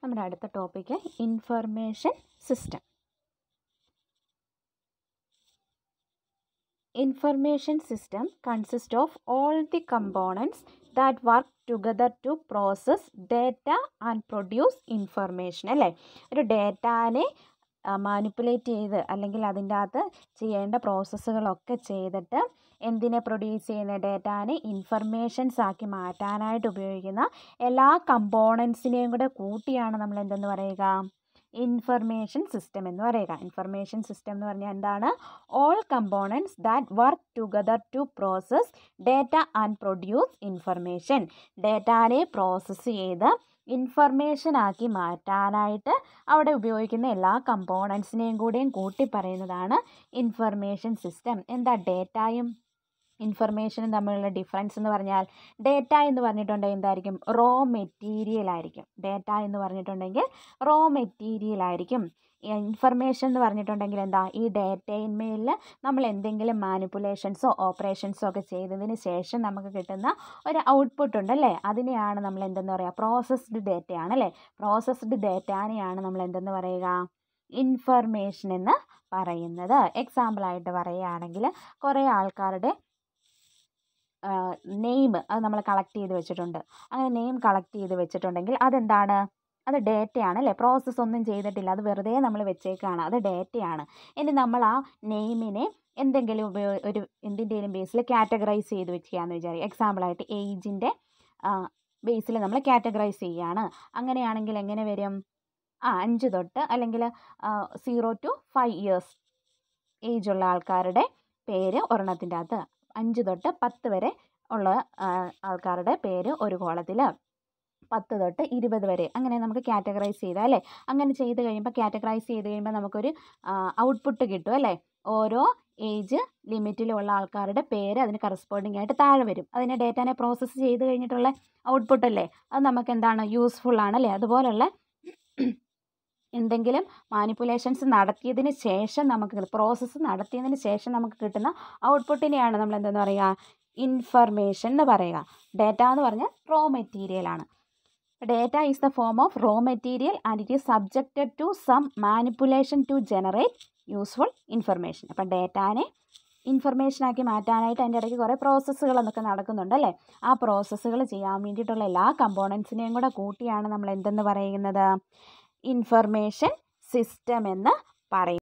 നമ്മുടെ അടുത്ത topic information system information system consist of all the components that work together to process data and produce information അല്ലേ ഒരു ഡേറ്റാനെ manipulate ചെയ്ത് അല്ലെങ്കിൽ അതിൻ്റെ അകത്ത് ചെയ്യേണ്ട പ്രോസസ്സുകളൊക്കെ ചെയ്തിട്ട് എന്തിനെ പ്രൊഡ്യൂസ് ചെയ്യുന്ന ഡേറ്റാനെ ഇൻഫർമേഷൻസ് ആക്കി മാറ്റാനായിട്ട് ഉപയോഗിക്കുന്ന എല്ലാ കമ്പോണൻസിനെയും കൂടെ കൂട്ടിയാണ് നമ്മൾ എന്തെന്ന് പറയുക ഇൻഫർമേഷൻ സിസ്റ്റം എന്ന് പറയുക ഇൻഫർമേഷൻ സിസ്റ്റം എന്ന് പറഞ്ഞാൽ എന്താണ് all components that work together to process data and produce information ഡേറ്റാനെ പ്രോസസ്സ് ചെയ്ത് ഇൻഫർമേഷൻ ആക്കി മാറ്റാനായിട്ട് അവിടെ ഉപയോഗിക്കുന്ന എല്ലാ കമ്പോണൻസിനെയും കൂടെയും കൂട്ടി പറയുന്നതാണ് ഇൻഫർമേഷൻ സിസ്റ്റം എന്താ ഡേറ്റായും ഇൻഫർമേഷനും തമ്മിലുള്ള ഡിഫറൻസ് എന്ന് പറഞ്ഞാൽ ഡേറ്റ എന്ന് പറഞ്ഞിട്ടുണ്ടെങ്കിൽ എന്തായിരിക്കും റോ മെറ്റീരിയൽ ആയിരിക്കും ഡേറ്റ എന്ന് പറഞ്ഞിട്ടുണ്ടെങ്കിൽ റോ മെറ്റീരിയൽ ആയിരിക്കും ഇൻഫർമേഷൻ എന്ന് പറഞ്ഞിട്ടുണ്ടെങ്കിൽ എന്താ ഈ ഡേറ്റയിന്മേൽ നമ്മൾ എന്തെങ്കിലും മാനിപ്പുലേഷൻസോ ഓപ്പറേഷൻസോ ഒക്കെ ചെയ്തതിന് ശേഷം നമുക്ക് കിട്ടുന്ന ഒരു ഔട്ട്പുട്ട് ഉണ്ടല്ലേ അതിനെയാണ് നമ്മൾ എന്തെന്ന് പറയുക പ്രോസസ്ഡ് ഡേറ്റയാണ് അല്ലേ പ്രോസസ്ഡ് ഡേറ്റാനെയാണ് നമ്മൾ എന്തെന്ന് പറയുക ഇൻഫർമേഷൻ എന്ന് പറയുന്നത് എക്സാമ്പിളായിട്ട് പറയുകയാണെങ്കിൽ കുറേ ആൾക്കാരുടെ നെയിം അത് നമ്മൾ കളക്ട് ചെയ്ത് വെച്ചിട്ടുണ്ട് അങ്ങനെ നെയിം കളക്ട് ചെയ്ത് വെച്ചിട്ടുണ്ടെങ്കിൽ അതെന്താണ് അത് ഡേറ്റയാണ് അല്ലേ പ്രോസസ്സ് ഒന്നും ചെയ്തിട്ടില്ല അത് വെറുതെ നമ്മൾ വെച്ചേക്കാണ് അത് ഡേറ്റയാണ് ഇനി നമ്മൾ ആ നെയിമിനെ എന്തെങ്കിലും ഉപയോഗ ഒരു എന്തിൻ്റെയും ബേസിൽ കാറ്റഗറൈസ് ചെയ്ത് വെക്കുകയെന്ന് വിചാരിക്കുക എക്സാമ്പിളായിട്ട് ഏജിൻ്റെ ബേസിൽ നമ്മൾ കാറ്റഗറൈസ് ചെയ്യുകയാണ് അങ്ങനെയാണെങ്കിൽ എങ്ങനെ വരും ആ അഞ്ച് തൊട്ട് അല്ലെങ്കിൽ സീറോ ടു ഫൈവ് ഇയേഴ്സ് ഏജുള്ള ആൾക്കാരുടെ പേര് ഒരെണ്ണത്തിൻ്റെ അകത്ത് അഞ്ച് തൊട്ട് പത്ത് വരെ ഉള്ള ആൾക്കാരുടെ പേര് ഒരു കോളത്തിൽ പത്ത് തൊട്ട് ഇരുപത് വരെ അങ്ങനെ നമുക്ക് കാറ്റഗറൈസ് ചെയ്താൽ അല്ലേ അങ്ങനെ ചെയ്ത് കഴിയുമ്പോൾ കാറ്റഗറൈസ് ചെയ്ത് കഴിയുമ്പോൾ നമുക്കൊരു ഔട്ട്പുട്ട് കിട്ടും അല്ലേ ഓരോ ഏജ് ലിമിറ്റിലുള്ള ആൾക്കാരുടെ പേര് അതിന് കറസ്പോണ്ടിങ് ആയിട്ട് താഴെ വരും അതിനെ ഡേറ്റാനെ പ്രോസസ്സ് ചെയ്ത് കഴിഞ്ഞിട്ടുള്ള ഔട്ട്പുട്ട് അല്ലേ അത് നമുക്ക് എന്താണ് യൂസ്ഫുൾ ആണല്ലേ അതുപോലുള്ള എന്തെങ്കിലും മാനിപ്പുലേഷൻസ് നടത്തിയതിന് ശേഷം നമുക്ക് പ്രോസസ്സ് നടത്തിയതിന് ശേഷം നമുക്ക് കിട്ടുന്ന ഔട്ട്പുട്ടിനെയാണ് നമ്മൾ എന്തെന്ന് പറയുക ഇൻഫർമേഷൻ എന്ന് പറയുക ഡേറ്റ എന്ന് പറഞ്ഞാൽ റോ മെറ്റീരിയൽ ആണ് data is the form of raw material and it is subjected to some manipulation to generate useful information അപ്പം ഡേറ്റാനെ ഇൻഫർമേഷനാക്കി മാറ്റാനായിട്ട് അതിൻ്റെ ഇടയ്ക്ക് കുറേ പ്രോസസ്സുകൾ എന്നൊക്കെ നടക്കുന്നുണ്ട് അല്ലേ ആ പ്രോസസ്സുകൾ ചെയ്യാൻ വേണ്ടിയിട്ടുള്ള എല്ലാ കമ്പോണൻസിനെയും കൂടെ കൂട്ടിയാണ് നമ്മൾ എന്തെന്ന് പറയുന്നത് ഇൻഫർമേഷൻ സിസ്റ്റം എന്ന് പറയും